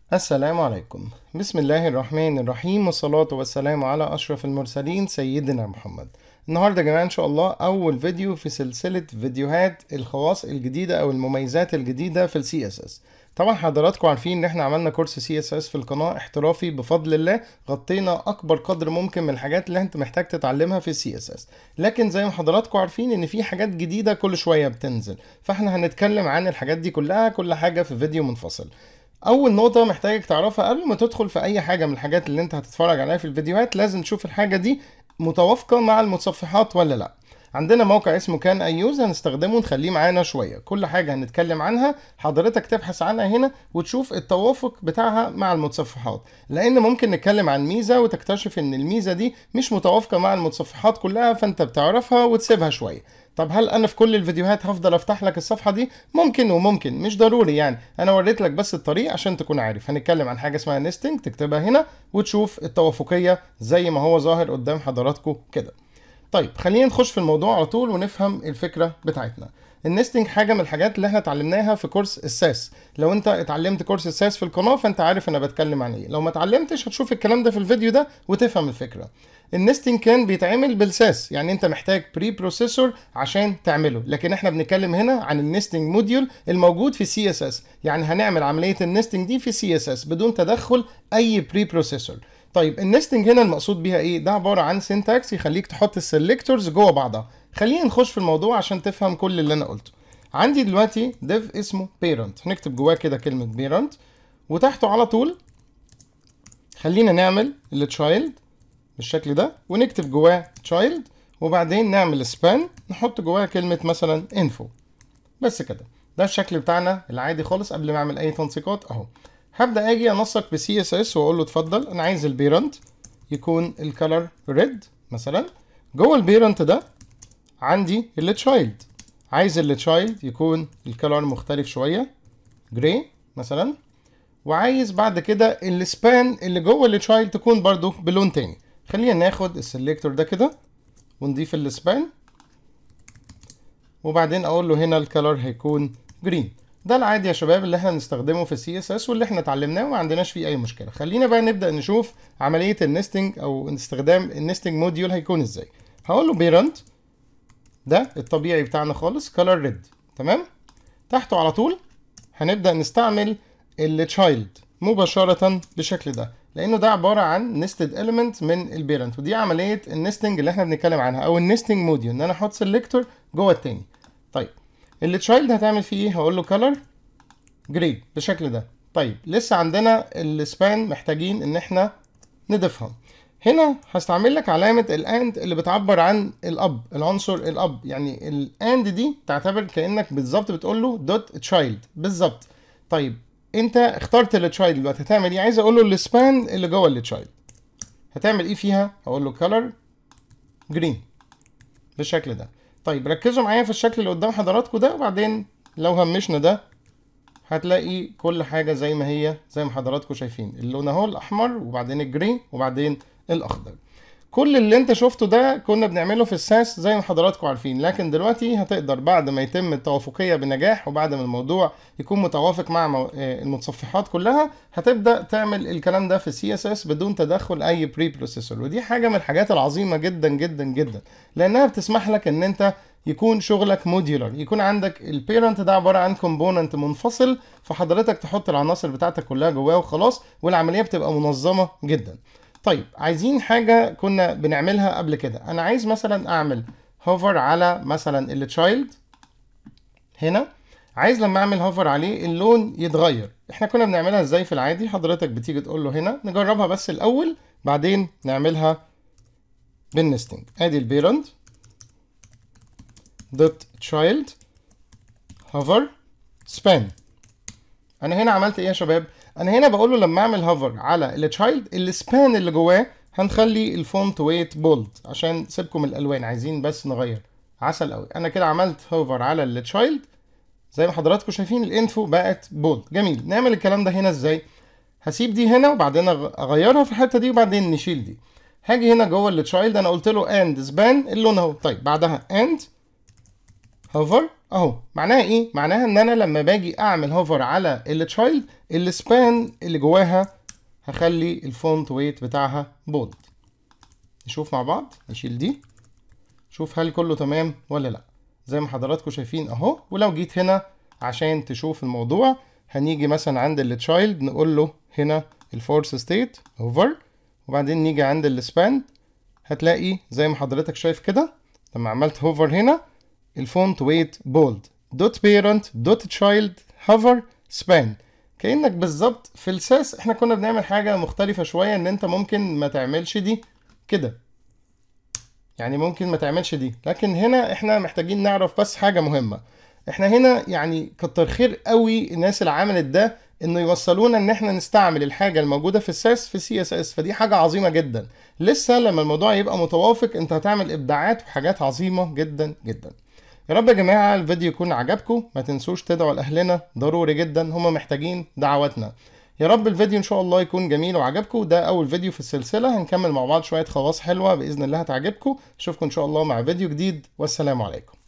السلام عليكم بسم الله الرحمن الرحيم والصلاة والسلام على أشرف المرسلين سيدنا محمد النهاردة يا جماعة إن شاء الله أول فيديو في سلسلة فيديوهات الخواص الجديدة أو المميزات الجديدة في السي اس اس طبعا حضراتكم عارفين ان احنا عملنا كورس سي اس اس في القناه احترافي بفضل الله غطينا اكبر قدر ممكن من الحاجات اللي انت محتاج تتعلمها في السي اس اس لكن زي ما حضراتكم عارفين ان في حاجات جديده كل شويه بتنزل فاحنا هنتكلم عن الحاجات دي كلها كل حاجه في فيديو منفصل اول نقطة محتاجك تعرفها قبل ما تدخل في اي حاجة من الحاجات اللي انت هتتفرج عليها في الفيديوهات لازم تشوف الحاجة دي متوافقة مع المتصفحات ولا لا عندنا موقع اسمه كان ايوز هنستخدمه نخليه معانا شويه كل حاجه هنتكلم عنها حضرتك تبحث عنها هنا وتشوف التوافق بتاعها مع المتصفحات لان ممكن نتكلم عن ميزه وتكتشف ان الميزه دي مش متوافقه مع المتصفحات كلها فانت بتعرفها وتسيبها شويه طب هل انا في كل الفيديوهات هفضل افتح لك الصفحه دي ممكن وممكن مش ضروري يعني انا وريت لك بس الطريق عشان تكون عارف هنتكلم عن حاجه اسمها نستنج تكتبها هنا وتشوف التوافقيه زي ما هو ظاهر قدام حضراتكم كده طيب خلينا نخش في الموضوع على طول ونفهم الفكره بتاعتنا النستنج حاجه من الحاجات اللي احنا اتعلمناها في كورس الساس لو انت اتعلمت كورس الساس في القناه فانت عارف انا بتكلم عن ايه لو ما اتعلمتش هتشوف الكلام ده في الفيديو ده وتفهم الفكره النستنج كان بيتعمل بالساس يعني انت محتاج بري بروسيسور عشان تعمله لكن احنا بنتكلم هنا عن النستنج موديول الموجود في سي اس اس يعني هنعمل عمليه النستنج دي في سي اس اس بدون تدخل اي بري بروسيسور طيب النستنج هنا المقصود بيها ايه ده عباره عن سينتاكس يخليك تحط السلكتورز جوه بعضها خلينا نخش في الموضوع عشان تفهم كل اللي انا قلته عندي دلوقتي ديف اسمه بيرنت هنكتب جواه كده كلمه بيرنت وتحته على طول خلينا نعمل التشايلد بالشكل ده ونكتب جواه تشايلد وبعدين نعمل سبان نحط جواه كلمه مثلا انفو بس كده ده الشكل بتاعنا العادي خالص قبل ما اعمل اي تنسيقات اهو هبدا اجي انسق بسي اس اس واقول له اتفضل انا عايز البيرنت يكون الكالر ريد مثلا جوه البيرنت ده عندي التشايلد عايز التشايلد يكون الكالر مختلف شويه جراي مثلا وعايز بعد كده السبان اللي جوه التشايلد تكون برضو بلون تاني خلينا ناخد السلكتور ده كده ونضيف السبان وبعدين اقول له هنا الكالر هيكون جرين ده العادي يا شباب اللي احنا بنستخدمه في السي اس اس واللي احنا اتعلمناه وما عندناش فيه اي مشكله خلينا بقى نبدا نشوف عمليه النستنج او استخدام النستنج موديول هيكون ازاي هقول له بيرنت ده الطبيعي بتاعنا خالص كلر ريد تمام تحته على طول هنبدا نستعمل التشايلد مباشره بالشكل ده لانه ده عباره عن نستد element من البيرنت ودي عمليه النستنج اللي احنا بنتكلم عنها او النستنج موديول ان انا احط سيلكتور جوه التاني طيب التشايلد هتعمل فيه ايه هقول له color جريد بالشكل ده طيب لسه عندنا السبان محتاجين ان احنا نضيفها هنا هستعمل لك علامة الاند اللي بتعبر عن الاب العنصر الاب يعني الاند دي تعتبر كانك بالظبط بتقول له دوت تشايلد بالظبط طيب انت اخترت التشايلد دلوقتي هتعمل ايه عايز اقول له السبان اللي جوه التشايلد هتعمل ايه فيها هقول له color جرين بالشكل ده طيب ركزوا معايا في الشكل اللي قدام حضراتكم ده وبعدين لو همشنا ده هتلاقي كل حاجة زي ما هي زي ما حضراتكم شايفين اللون اهو الأحمر وبعدين الجرين وبعدين الأخضر كل اللي انت شفته ده كنا بنعمله في الساس زي ما حضراتكم عارفين لكن دلوقتي هتقدر بعد ما يتم التوافقية بنجاح وبعد ما الموضوع يكون متوافق مع مو... المتصفحات كلها هتبدأ تعمل الكلام ده في سي اس اس بدون تدخل اي بري بروسيسور ودي حاجة من الحاجات العظيمة جدا جدا جدا لانها بتسمح لك ان انت يكون شغلك موديولر يكون عندك البيرنت ده عباره عن كومبوننت منفصل فحضرتك تحط العناصر بتاعتك كلها جواه وخلاص والعمليه بتبقى منظمه جدا طيب عايزين حاجه كنا بنعملها قبل كده انا عايز مثلا اعمل هوفر على مثلا التشايلد هنا عايز لما اعمل هوفر عليه اللون يتغير احنا كنا بنعملها ازاي في العادي حضرتك بتيجي تقول له هنا نجربها بس الاول بعدين نعملها بالنستنج ادي البيرنت دوت تشايلد هوفر سبان انا هنا عملت ايه يا شباب انا هنا بقول له لما اعمل هوفر على التشايلد السبان اللي جواه هنخلي الفونت ويت بولد عشان سيبكم الالوان عايزين بس نغير عسل قوي انا كده عملت هوفر على التشايلد زي ما حضراتكم شايفين الانفو بقت بولد جميل نعمل الكلام ده هنا ازاي هسيب دي هنا وبعدين اغيرها في الحته دي وبعدين نشيل دي هاجي هنا جوه التشايلد انا قلت له اند سبان اللون اهو طيب بعدها اند هوفر اهو معناها ايه معناها ان انا لما باجي اعمل هوفر على التشايلد السبان اللي جواها هخلي الفونت ويت بتاعها بولد نشوف مع بعض نشيل دي شوف هل كله تمام ولا لا زي ما حضراتكم شايفين اهو ولو جيت هنا عشان تشوف الموضوع هنيجي مثلا عند التشايلد نقول له هنا الفورس ستيت اوفر وبعدين نيجي عند السبان هتلاقي زي ما حضرتك شايف كده لما عملت هوفر هنا الفونت ويت بولد دوت بيرنت دوت تشايلد هوفر سبان كانك بالظبط في الساس احنا كنا بنعمل حاجه مختلفه شويه ان انت ممكن ما تعملش دي كده يعني ممكن ما تعملش دي لكن هنا احنا محتاجين نعرف بس حاجه مهمه احنا هنا يعني كتر خير قوي الناس اللي عملت ده انه يوصلونا ان احنا نستعمل الحاجه الموجوده في الساس في سي اس اس فدي حاجه عظيمه جدا لسه لما الموضوع يبقى متوافق انت هتعمل ابداعات وحاجات عظيمه جدا جدا يا رب يا جماعه الفيديو يكون عجبكم ما تنسوش تدعوا لاهلنا ضروري جدا هم محتاجين دعواتنا يا رب الفيديو ان شاء الله يكون جميل وعجبكم ده اول فيديو في السلسله هنكمل مع بعض شويه خواص حلوه باذن الله هتعجبكم اشوفكم ان شاء الله مع فيديو جديد والسلام عليكم